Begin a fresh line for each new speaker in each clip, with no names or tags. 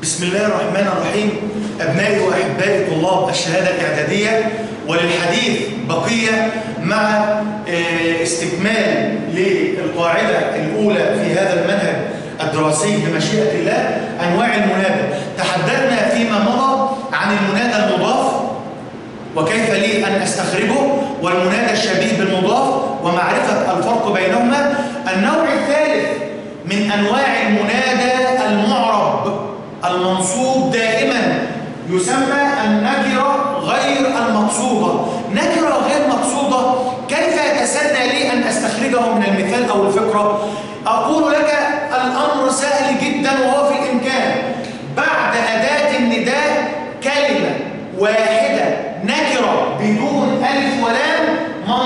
بسم الله الرحمن الرحيم أبنائي وأحبائي طلاب الشهادة الإعدادية وللحديث بقية مع آه، استكمال للقاعدة الأولى في هذا المنهج الدراسي بمشيئة الله أنواع المنادى تحدثنا فيما مضى عن المنادى المضاف وكيف لي أن أستخرجه والمنادى الشبيه بالمضاف ومعرفة الفرق بينهما النوع الثالث من أنواع المنادى المعرب المنصوب دائما يسمى النكرة غير المقصودة نكرة غير مقصودة كيف يتسنى لي أن أستخرجه من المثال أو الفكرة أقول لك الأمر سهل جدا وهو في الإمكان بعد أداة النداء كلمة واحدة نكرة بدون ألف ولام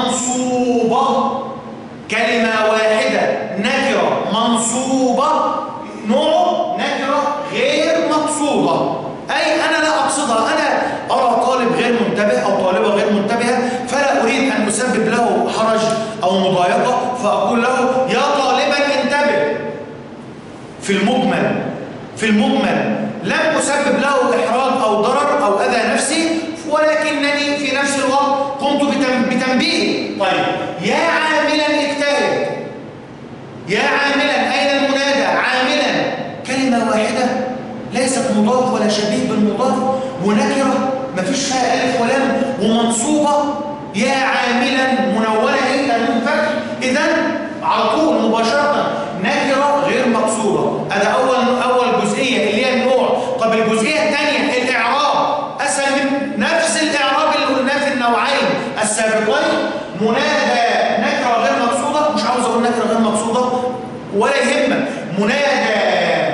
منصوبة كلمة واحدة نكرة منصوبة نوع نكرة غير مقصودة أي أنا لا أقصدها أنا أرى طالب غير منتبه أو طالبة غير منتبهة فلا أريد أن أسبب له حرج أو مضايقة فأقول له يا طالبا انتبه في المجمل في المجمل لم أسبب له إحراج أو ضرر أو أذى نفسي ولكنني في نفس الوقت قمت بتن- بتنبيه طيب يا عاملا اجتهد يا عاملا أين المنادى عاملا كلمة واحدة ليست مضاف ولا شبيه بالمضاف ونكرة مفيش فيها ألف ولام ومنصوبة يا عاملا منونة إيه من فتح إذا على طول مباشرة نكرة غير مقصودة هذا أول أول جزئية اللي هي النوع طب الجزئية الثانية الإعراب أسهل من نفس الإعراب اللي قلناه في النوعين السابقين منادى نكرة غير مقصودة مش عاوز أقول نكرة غير مقصودة ولا يهمك منادى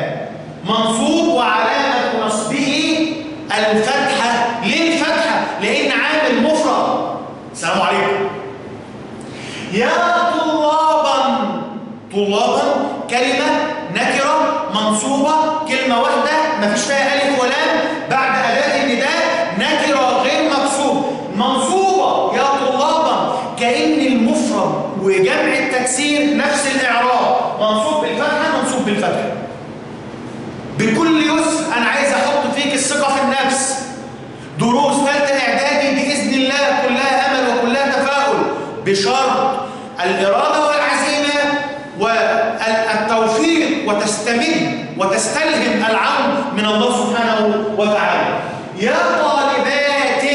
منصوب وعلامة نصبه الفتحة ليه الفتحة؟ لأن عامل مفرد السلام عليكم يا طلابا طلابا كلمة نكرة منصوبة كلمة واحدة مفيش فيها ألف ولام بعد أداة النداء نكرة غير مقصود منصوبة يا طلابا كأن المفرد وجمع التكسير نفس الإعراب منصوب بالفتحة منصوب بالفتحة بكل يسر أنا عايز أحط فيك الثقة في النفس دروس ثالثة إعدادي بإذن الله كلها أمل وكلها تفاؤل بشرط الإرادة والعزيمة والتوفيق وتستمد وتستلهم العون من الله سبحانه وتعالى يا طالبات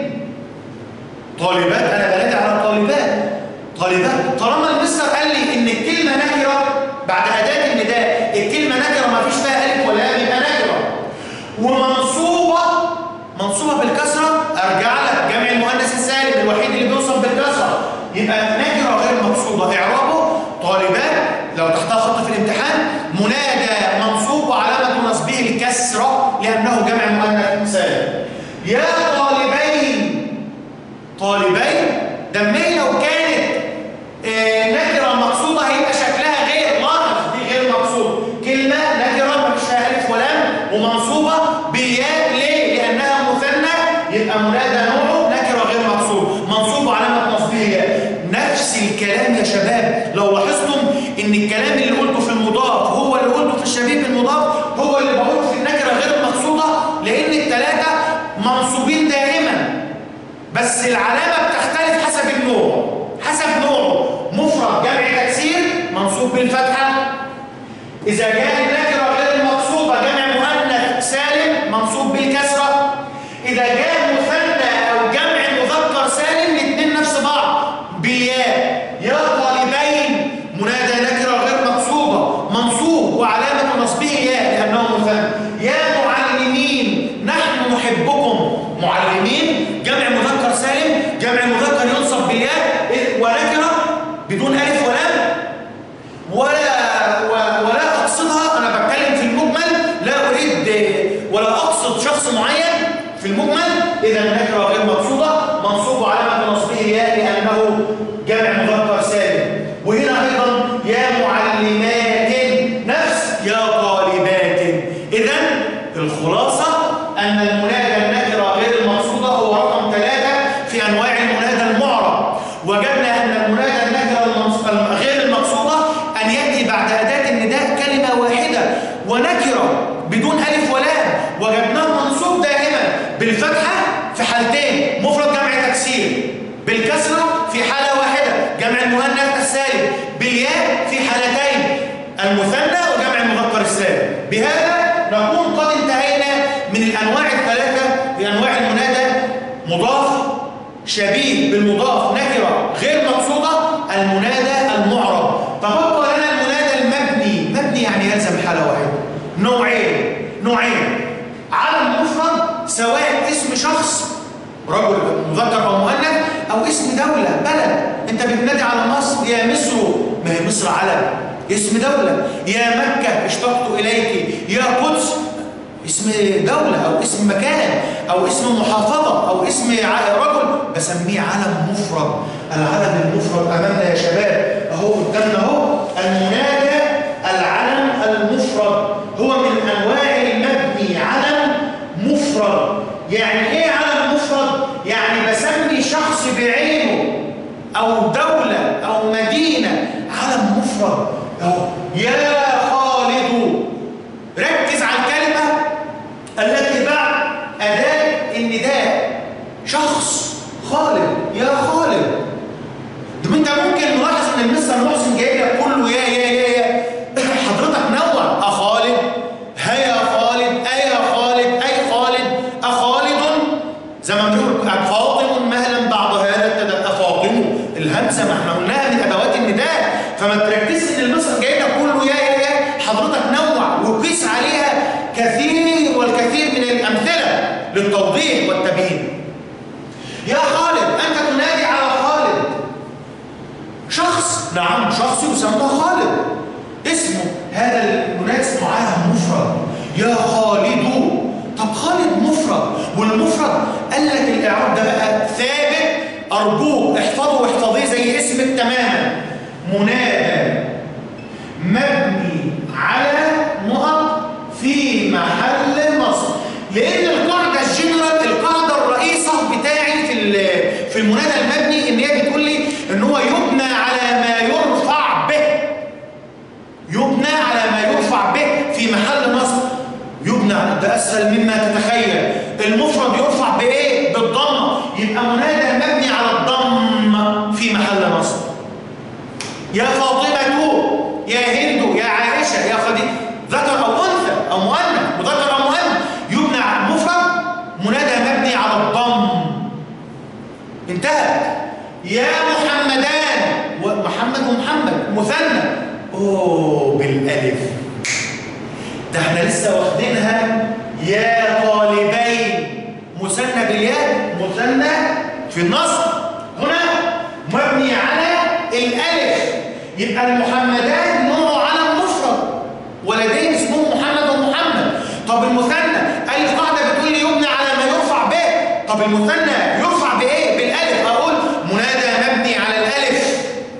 طالبات أنا بنادي على طالبات طالبات طالما المستر قال لي إن الكلمة نكرة بعد أداة النداء الكلمة نكرة ما فيش فيها ألف ولا يبقى نكرة ومنصوبة منصوبة بالكسرة أرجع لك جمع المؤنث السالم الوحيد اللي بيوصل بالكسرة يبقى نكرة غير مقصودة إعرابه طالبات لو تحتها خط في الامتحان منادى منصوب وعلامة نصبه الكسرة لأنه جمع مؤنث سالم يا طالبين طالبين دمي لو كانت آه، نكرة مقصودة هيبقى شكلها غير لاحظ دي غير مقصود كلمة نكرة ما فيش فيها ألف ولام ومنصوبة بالياء ليه؟ لأنها مثنى يبقى منادى نوعه نكرة غير مقصود منصوب علامة نصبه الياء نفس الكلام يا شباب لو لاحظتم إن الكلام اللي قلته في المضاف هو اللي قلته في الشبيه بالمضاف هو اللي بقوله في النكرة غير المقصودة لأن الثلاثة منصوبين دائما بس العلامة بتختلف حسب النوع حسب نوعه مفرد جمع تكسير منصوب بالفتحة إذا جاء النكرة غير المقصودة جمع مؤنث سالم منصوب بالكسرة إذا جاء مثنى أو جمع مذكر سالم الاثنين نفس بعض بالياء يا طالبين منادى نكرة غير مقصودة منصوب وعلامة نصبه ياء لأنه مثنى يا معلمين نحن نحبكم معلمين جمع مذكر سالم جمع مذكر ينصب بالياء ونكرة بدون ألف ولام ولا و- ولا اقصدها انا بتكلم في المجمل لا اريد ولا اقصد شخص معين في المجمل اذا النكره غير مقصوده منصوب علامه نصبه ياء لانه جمع مذكر سالم وهنا ايضا يا معلمات نفس يا طالبات اذا الخلاصه ان المنادى النكره غير المقصوده هو رقم ثلاثه في انواع المنادى المعرب وجدنا ان المنادى النكره المنص- غير المقصوده ان ياتي بعد اداه النداء كلمه واحده ونكره بدون الف ولام جمع المؤنث السالم بالياء في حالتين المثنى وجمع المذكر السالم بهذا نكون قد انتهينا من الانواع الثلاثه بانواع المنادى مضاف شبيه بالمضاف نكره غير مقصوده المنادى المعرب تبقى لنا المنادى المبني مبني يعني يلزم حاله واحده نوعين نوعين علم مفرد سواء اسم شخص رجل مذكر او مؤنث او اسم دوله بلد انت بتنادي على مصر يا مصر ما هي مصر علم اسم دوله يا مكه اشتقت اليك يا قدس اسم دولة أو اسم مكان أو اسم محافظة أو اسم رجل بسميه علم مفرد العلم المفرد أمامنا يا شباب أهو قدامنا أهو المنادى العلم المفرد هو من أنواع المبني علم مفرد يعني إيه علم مفرد؟ يعني بسمي شخص بعينه أو دولة أو مدينة علم مفرد أهو يا خالد ركز على الكلمة التي بعد أداة النداء شخص خالد يا خالد طب انت ممكن نلاحظ ان المستر محسن جاي لك كله يا يا يا يا حضرتك نوع أخالد هيا خالد أيا خالد أي خالد أخالد زي ما بنقول فاطم مهلا بعد هذا ابتدى أفاطم الهمزة ما احنا قلناها من أدوات النداء فما تركزش ان المصر جاي لك كله يا يا يا حضرتك نوع وقيس عليها كثير والكثير من الأمثلة للتوضيح والتبيين يا خالد أنت تنادي على خالد شخص نعم شخص يسمى خالد اسمه هذا المنادي اسمه علم مفرد يا خالد طب خالد مفرد والمفرد قال لك الإعراب ده بقى ثابت أرجوك احفظه واحفظيه زي اسمك تماما منادى مبني على نقط في محل نصب لان القاعده الجنرال القاعده الرئيسه بتاعي في في المنادى المبني ان هي بتقول لي ان هو يبنى على ما يرفع به يبنى على ما يرفع به في محل نصب يبنى ده اسهل مما تتخيل المفرد يرفع بايه بالضمه يبقى منادى مبني على الضم في محل نصب يا فاطمه يا هند يا عائشه يا خديجه ذكر او انثى او مؤنث مذكر او مؤنث يبنى على مفرد منادى مبني على الضم انتهت يا محمدان ومحمد ومحمد مثنى اوه بالالف ده احنا لسه واخدينها يا طالبين مثنى بالياء مثنى في النصب هنا مبني على الالف يبقى المحمدان نوع علم مفرد ولدين اسمهم محمد ومحمد طب المثنى اي قاعده بتقول لي يبنى على ما يرفع به طب المثنى يرفع بايه بالالف اقول منادى مبني على الالف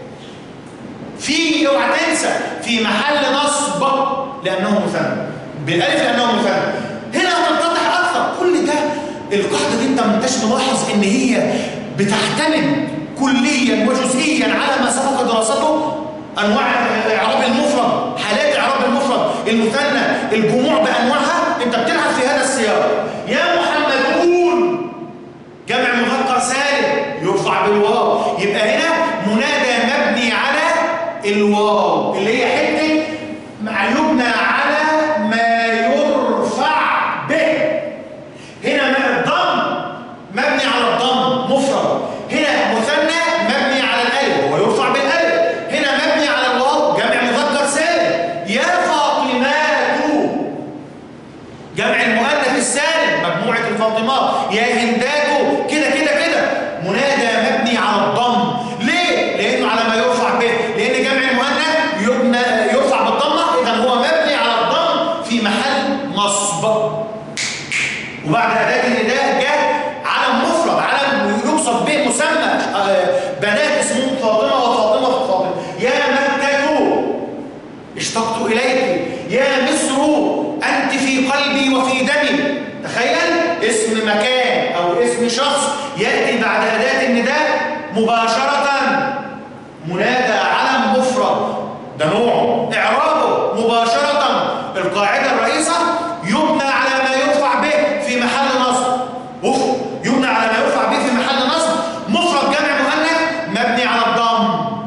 في اوعى تنسى في محل نصب لانه مثنى بالالف لانه مثنى هنا هتتضح اكثر كل ده القاعده دي انت ما انتش ملاحظ ان هي بتعتمد كليا وجزئيا على ما سبق دراسته انواع اعراب المفرد حالات اعراب المفرد المثنى الجموع بانواعها انت بتلعب في هذا السياق يا محمدون جمع مذكر سالم يرفع بالواو يبقى هنا منادى مبني على الواو اللي هي حته يبنى على ما يرفع به هنا الضم مبني على الضم مفرد هنا مثنى مبني على الالف وهو يرفع بالالف هنا مبني على الواو جمع مذكر سالم يا فاطمات جمع المؤنث السالم مجموعه الفاطمات يا هندات كده كده كده منادى مبني على الضم ليه لانه على ما يرفع به لان جمع المؤنث يبنى يرفع بالضمه اذا هو مبني على الضم في محل نصب وبعد اداه النداء جاء علم مفرد علم يقصد به مسمى بنات اسمهم فاطمه وفاطمه فاطمه يا مكه اشتقت اليك يا مصر انت في قلبي وفي دمي تخيل اسم مكان او اسم شخص ياتي بعد اداه النداء مباشره منادى علم مفرد ده نوعه اعرابه مباشره القاعده الرئيسه يبنى على ما يرفع به في محل نصب يبنى على ما يرفع به في محل نصب مفرد جمع مؤنث مبني على الضم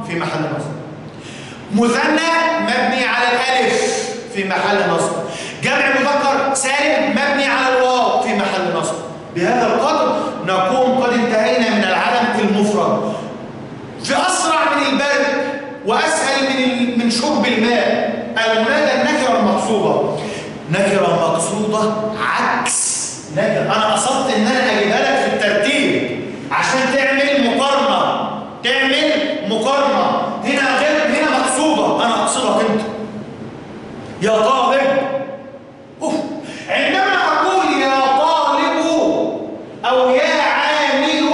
محل نصب جمع مذكر سالم مبني على الواو في محل نصب بهذا القدر نكون قد انتهينا من العلم المفرد في أسرع من البرد وأسهل من من شرب الماء المنادى النكرة المقصودة نكرة مقصودة عكس نكرة أنا قصدت إن أنا أجيبها لك في الترتيب عشان تعمل مقارنة تعمل مقارنة هنا غير هنا مقصودة أنا أقصدك أنت يا طالب أوف. عندما أقول يا طالب أو يا عامل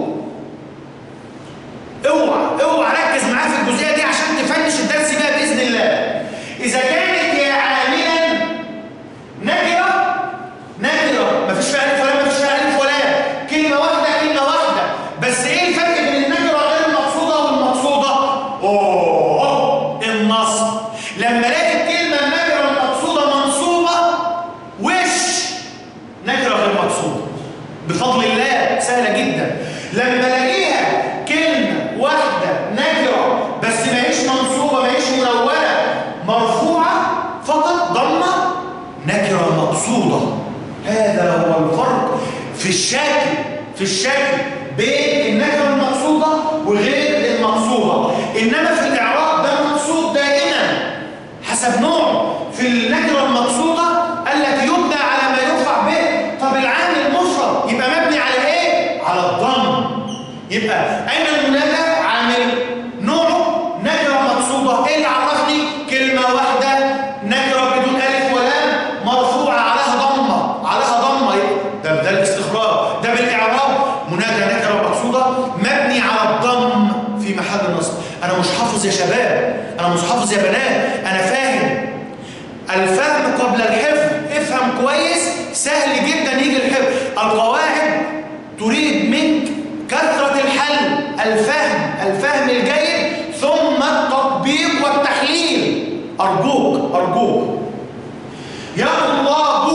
اوعى اوعى ركز معايا في الجزئيه دي عشان تفنش الدرس بيها باذن الله اذا كانت يا عاملا نكره نكره مفيش فيها الف ولا مفيش فيها الف ولا كلمه واحده كلمه واحده بس ايه الفرق بين النكره غير المقصوده والمقصوده اوه النصب لما الاقي الكلمه النكره المقصوده منصوبه وش نكره غير مقصوده بفضل الله سهله جدا لما الاقيها كلمه واحده نكره بس ما هيش منصوبه ما هيش منونه مرفوعه فقط ضمه نكره مقصوده هذا هو الفرق في الشكل في الشكل بين النكره المقصوده وغير المقصوده انما في الاعراب ده مقصود دائما حسب نوع في النكره المقصوده قال لك يبنى على ما يرفع به طب العامل المفرد يبقى مبني على ايه على الضم يبقى اين المنادى عامل نوعه نكره مقصوده ايه اللي عرفني كلمه واحده نكره بدون الف ولام مرفوعه عليها ضمه عليها ضمه ده ده الاستخراج ده بالاعراب منادى نكره مقصوده مبني على الضم في محل نصب انا مش حافظ يا شباب انا مش حافظ يا بنات انا فاهم الفهم قبل الحفظ افهم كويس سهل جدا يجي الحفظ القواعد تريد منك كثرة الحل الفهم الفهم الجيد ثم التطبيق والتحليل أرجوك أرجوك يا الله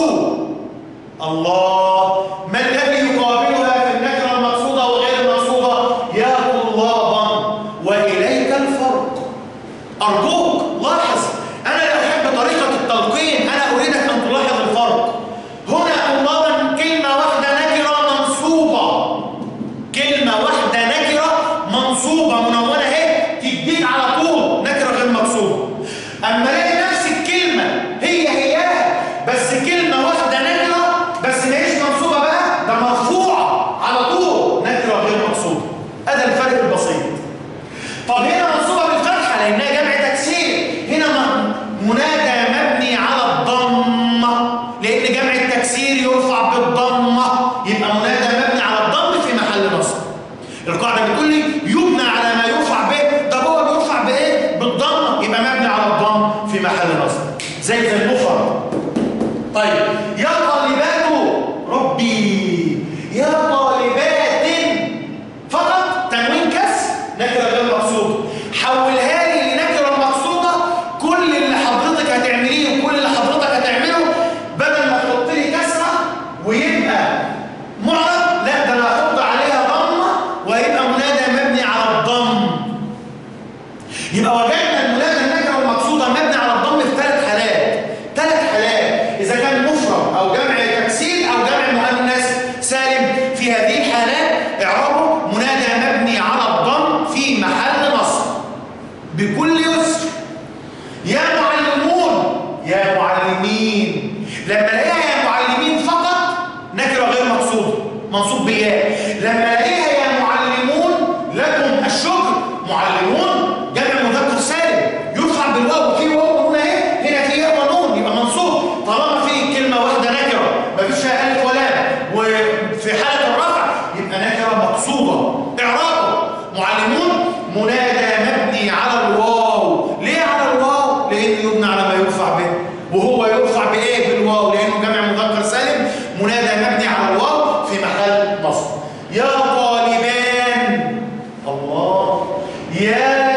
الله ما الذي يقابلها في النكرة المقصودة وغير المقصودة يا طلابا وإليك الفرق أرجوك لاحظ أنا لا أحب طريقة التلقين أنا أريدك أن تلاحظ الفرق هنا طلابا كلمة واحدة نكرة منصوبة كلمة واحدة نكرة منصوبة منونة اهي تديك على طول نكرة غير مقصودة أما الاقي نفس الكلمة هي هياها بس كلمة واحدة نكرة بس ما هيش منصوبة بقى ده مرفوعة على طول نكرة غير مقصودة هذا الفرق البسيط طب هنا منصوبة بالفتحة لأنها جمع تكسير هنا م- منادى مبني على الضمة لأن جمع التكسير يرفع بالضمة يبقى منادى مبني على الضم في محل نصب القاعدة بتقول لي يبنى على ما يرفع به طب هو بيرفع بإيه؟ بالضمة يبقى مبني على الضم في محل نصب زي زي المفرد طيب يا طالبات ربي يا طالبات فقط تنوين كسر نكره غير مقصوده حولها لي لنكره مقصوده كل اللي حضرتك هتعمليه وكل اللي حضرتك هتعمله بدل ما تحط لي كسره ويبقى معرض لا ده انا هحط عليها ضمه وهيبقى منادى مبني على الضم يبقى وجدنا المنادى النكره المقصوده مبني على الضم في ثلاث حالات ثلاث حالات اذا كان مفرد او جمع تكسير او جمع مؤنث سالم في هذه الحالات اعرابه منادى مبني على الضم في محل نصب بكل يسر يا معلمون يا معلمين لما الاقيها يا معلمين فقط نكره غير مقصوده منصوب بالياء لما الاقيها يا معلمون لكم الشكر معلمون جمع مذكر سالم يرفع بالواو في واو هنا اهي هنا في ياء ونون يبقى منصوب طالما في كلمه واحده نكره مفيش فيها الف ولام وفي حاله الرفع يبقى نكره مقصوده اعرابه معلمون منادى مبني على الواو ليه على الواو لانه يبنى على ما يرفع به وهو يرفع بايه بالواو لانه جمع مذكر سالم منادى مبني على الواو في محل نصب يا طالبان الله يا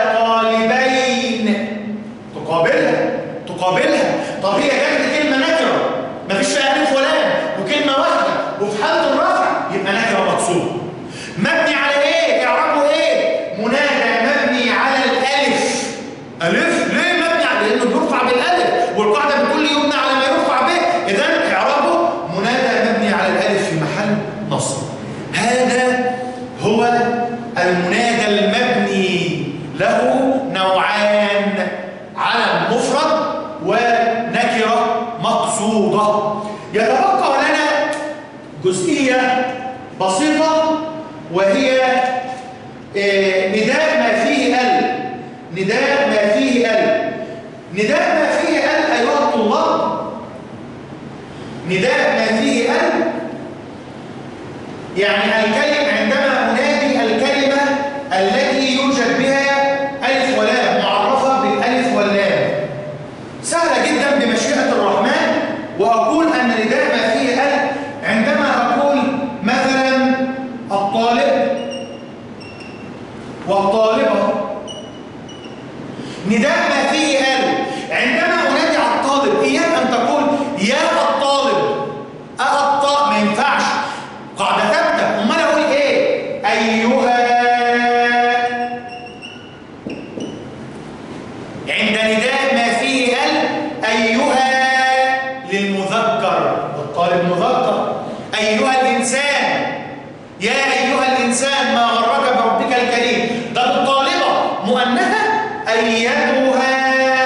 طالبين تقابلها تقابلها طب هي جت كلمه نكره مفيش فيها الف ولام وكلمه واحده وفي حاله الرفع يبقى نكره مقصوده ما مقصودة يتبقى لنا جزئية بسيطة وهي آه، نداء ما فيه ال نداء ما فيه ال نداء ما فيه ال أيها الطلاب نداء ما فيه ال يعني الكلم عندما أنادي الكلمة التي يوجد بها ألف ولام معرفة بالألف واللام سهلة جدا بمشيئة الرحمن وأقول أن نداء ما فيه ال عندما أقول مثلا الطالب والطالبة نداء ما فيه ال عندما أنادي على الطالب إياك أن تقول يا الطالب أالطالب ما ينفعش قاعدة ثابتة أمال أقول إيه أيها عند نداء ما فيه ال أيها للمذكر الطالب مذكر أيها الإنسان يا أيها الإنسان ما غرك بربك الكريم ده الطالبة مؤنثة أيتها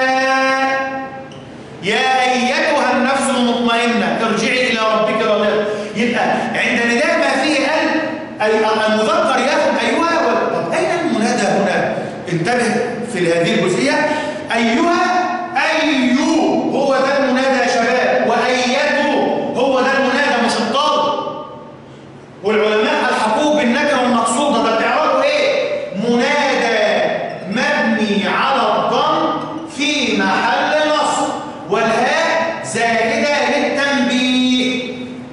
يا أيتها النفس المطمئنة ارجعي إلى ربك راضية يبقى عند نداء ما فيه ال أي المذكر ياخد أيها ولا طب أين المنادى هنا؟ انتبه في هذه الجزئية أيها أيو هو ده المنادى يا شباب وأيته هو ده المنادى مش الطالب والعلماء الحقوق بالنكره المقصوده ده بتعرفوا ايه منادى مبني على الضم في محل نصب والهاء زائده للتنبيه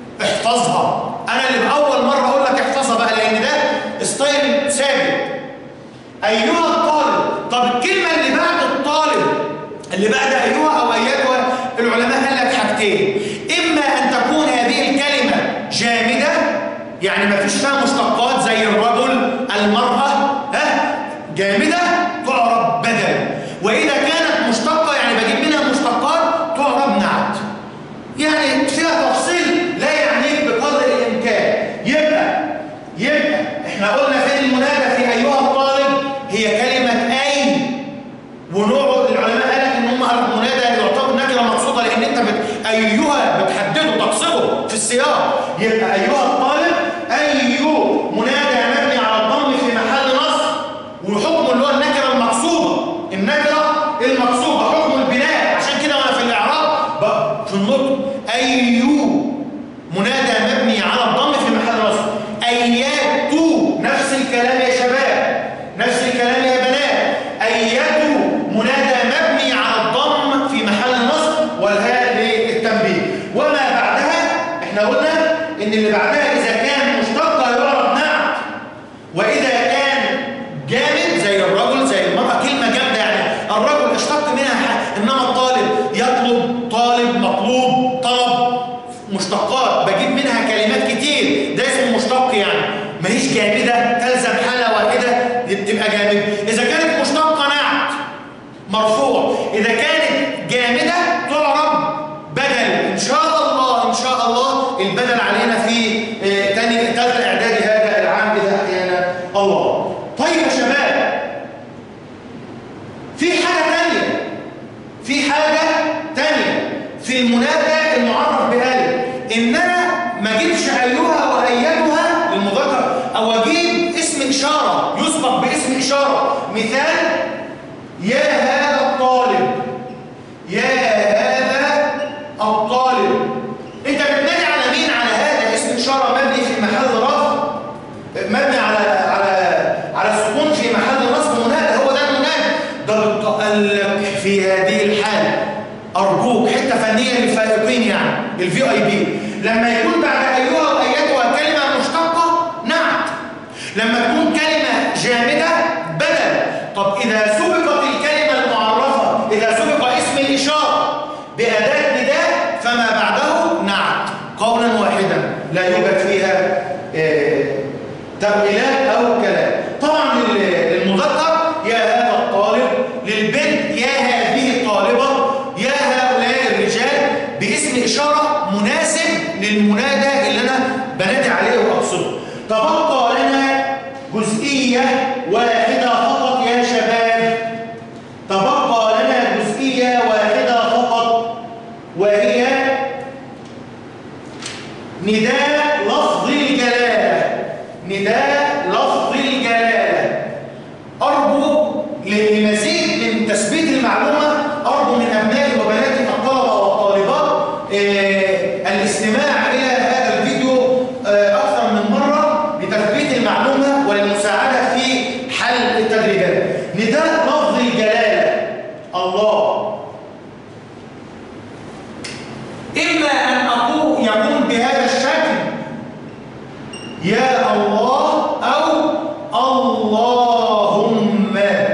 احفظها انا اللي باول مره اقول لك احفظها بقى لان ده ستايل ثابت ايها الطالب طب الكلمه اللي بعد الطالب اللي بعد ايها او ايتها العلماء قال لك حاجتين اما ان تكون هذه الكلمه جامده يعني ما فيش فيها مشتقات زي الرجل المراه ها جامده تعرب بدل واذا كانت مشتقه يعني بجيب منها مشتقات تعرب نعت يعني فيها تفصيل لا يعنيك بقدر الامكان يبقى يبقى احنا قلنا فين المنادى في ايها الطالب هي كلمه اين ونوع العلماء قال لك ان هم المنادى يعتبر نكره مقصوده لان انت بت... ايها بتحدده تقصده في السياق يبقى ايها الطالب ايو منادى مبني على الضم في محل نصب وحكمه اللي هو النكره المقصوده النكره المقصوده حكم البناء عشان كده وانا في الاعراب ب- في النطق ايو منادى مبني على الضم في محل نصب ايات نفس الكلام يا شباب نفس الكلام يا بنات ايات منادى مبني على الضم في محل نصب والهاء للتنبيه وما بعدها احنا قلنا ان اللي بعدها اذا كان مشتقه يعرف نعت واذا كان جامد زي الرجل زي المراه كلمه جامده يعني الرجل اشتق منها حاجة. انما الطالب يطلب طالب مطلوب طلب مشتقات بجيب منها كلمات كتير ده اسمه مشتق يعني ماهيش جامده تلزم حاله واحده تبقى جامده اذا كانت مشتقه نعت مرفوع اذا كانت جامده تعرب بدل ان شاء الله ان شاء الله البدل علينا في آه، تاني ثالث اعدادي هذا العام اذا احيانا الله طيب يا شباب في حاجه تانية في حاجه تانية في المنادى المعرف بألف ان انا ما اجيبش ايها وايتها للمذكر او اجيب اسم اشاره يسبق باسم اشاره مثال يا هذا الطالب يا هذا الطالب انت بتنادي على مين على هذا اسم اشاره مبني في محل رفع مبني على على على السكون في محل نصب منادى هو ده المنادى ده بتقلق في هذه الحاله ارجوك حته فنيه للفائقين يعني الفي اي بي لما يكون بعد ايها وايتها كلمه مشتقه نعت لما تكون كلمه جامده بدل طب اذا سبقت الكلمه المعرفه اذا سبق اسم الاشاره باداه نداء فما بعده نعت قولا واحدا لا يوجد فيها آه، تأويلات أو كلام طبعا لل- للمذكر يا هذا الطالب للبنت يا هذه الطالبة يا هؤلاء الرجال باسم إشارة مناسب للمنادى اللي أنا بنادي عليه وأقصده تبقى لنا جزئية واحدة فقط يا شباب تبقى لنا جزئية واحدة فقط وهي نداء لفظ الجلالة نداء لفظ الجلالة أرجو لمزيد من تثبيت المعلومة أرجو من أبنائي وبناتي الطلبة والطالبات آه، الاستماع إلى هذا الفيديو آه، أكثر من مرة لتثبيت المعلومة وللمساعدة في حل التدريبات نداء لفظ الجلالة الله إما أن أقول يكون بهذا الشكل يا الله أو اللهم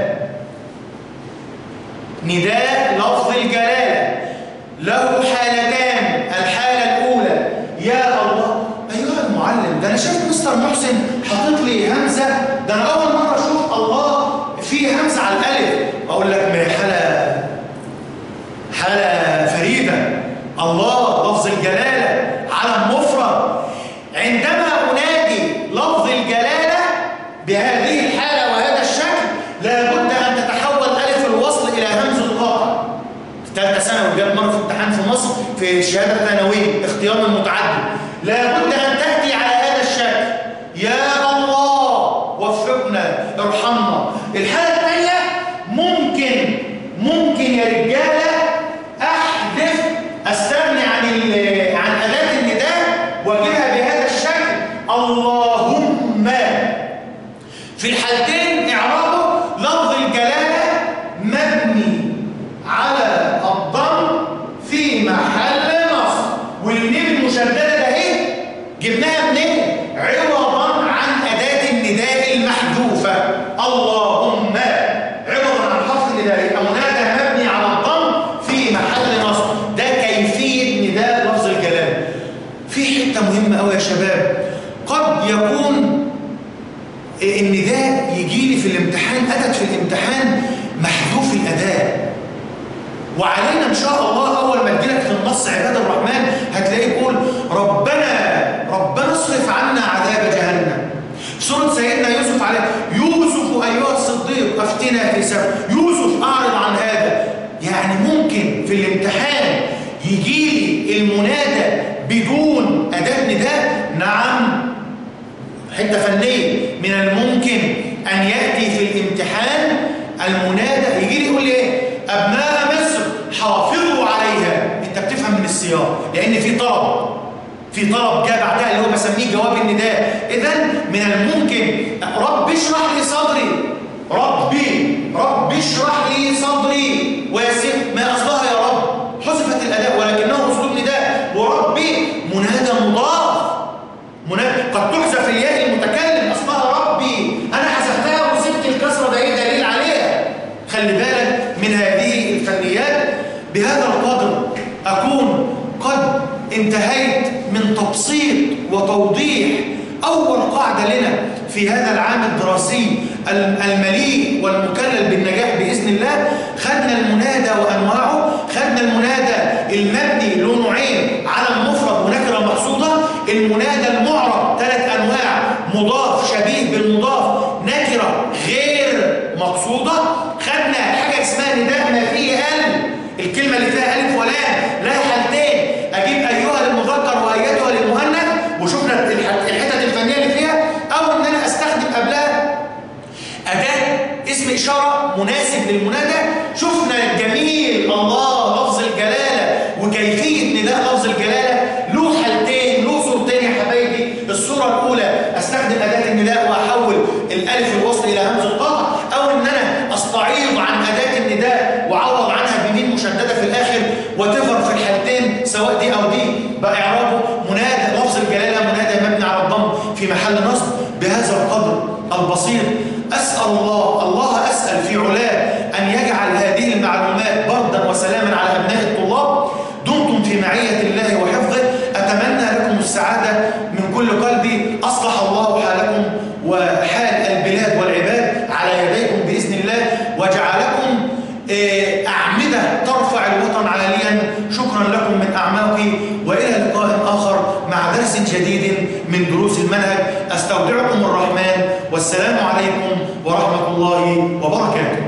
نداء لفظ الجلالة له حالتان الحالة الأولى يا الله أيها المعلم ده أنا شايف مستر محسن حاطط لي همزة ده أنا أول مرة أشوف الله فيه همزة على الألف أقول لك ما هي حالة حالة فريدة الله لفظ الجلالة علم مفرد عندما أنادي لفظ الجلالة بهذه الحالة وهذا الشكل لابد أن تتحول ألف الوصل إلى همز القاطع ثالثة ثانوي جاب مرة في امتحان في مصر في شهادة ثانوية اختيار المتعدد لابد أن تأتي على هذا الشكل يا الله وفقنا ارحمنا الحالة الثانية ممكن ممكن يا رجالة أحذف أستغني عن ال- عن أداة النداء وأجيبها بهذا الشكل اللهم في الحالتين إعرابه لفظ الجلالة مبني على الضم في محل نصب والميم المشددة ده اهي جبناها منين؟ عوضا عن أداة النداء المحذوفة اللهم عوضا عن حرف النداء يبقى منادى مبني على الضم في محل نصب ده كيفية نداء لفظ الجلالة في حتة مهمة قوي يا شباب قد يكون النداء يجي لي في الامتحان أتت في الامتحان محذوف الأداء وعلينا إن شاء الله أول ما تجيلك في النص عباد الرحمن هتلاقيه يقول ربنا ربنا اصرف عنا عذاب جهنم سورة سيدنا يوسف عليه يوسف أيها الصديق أفتنا في سبب يوسف أعرض عن هذا يعني ممكن في الامتحان يجي لي المنادى بدون أداة نداء نعم حته فنيه من الممكن ان ياتي في الامتحان المنادى يجي لي يقول لي ايه ابناء مصر حافظوا عليها انت بتفهم من السياق لان في طلب في طلب جاء بعدها اللي هو بسميه جواب النداء اذا من الممكن رب اشرح لي صدري ربي رب اشرح لي صدري ويسر ما اصلها يا رب حذفت الاداء ولكنه اسلوب نداء وربي منادى مضاف منادى قد تحذف الياء المتكلم اصلها ربي انا حذفتها وسبت الكسره ده ايه دليل عليها خلي بالك من هذه الفنيات بهذا القدر اكون قد انتهيت من تبسيط وتوضيح اول قاعده لنا في هذا العام الدراسي المليء والمكلل بالنجاح باذن الله خدنا المنادى وانواعه خدنا المنادى المبني له نوعين علم مفرد ونكره مقصوده المنادى المعرب ثلاث انواع مضاف شبيه بالمضاف نكره غير مقصوده خدنا حاجه اسمها نداء ما فيه ال الكلمه اللي فيها الف ولام لها حالتين اجيب ايها للمذكر وايتها للمؤنث وشفنا الح- الحتت الفنيه اللي فيها او ان انا استخدم قبلها أداة اسم إشارة مناسب للمنادى شفنا جميل الله لفظ الجلالة وكيفية نداء لفظ الجلالة له حالتين له صورتين يا حبايبي الصورة الأولى أستخدم أداة النداء وأحول الألف الوصل إلى همز القطع أو إن أنا أستعيض عن أداة النداء وأعوض عنها بميم مشددة في الآخر وتفر في الحالتين سواء دي أو دي بقى إعرابه منادى لفظ الجلالة منادى مبني على الضم في محل نصب بهذا القدر البسيط أسأل الله الله أسأل في علاه أن يجعل هذه المعلومات بردا وسلاما على أبناء الطلاب دمتم في معية الله وحفظه أتمنى لكم السعادة من كل قلبي أصلح الله حالكم وحال البلاد والعباد على يديكم بإذن الله وجعلكم آه، أعمدة ترفع الوطن عاليا شكرا لكم من أعماقي وإلى لقاء آخر مع درس جديد من دروس المنهج أستودعكم الرحمن والسلام عليكم ورحمة الله وبركاته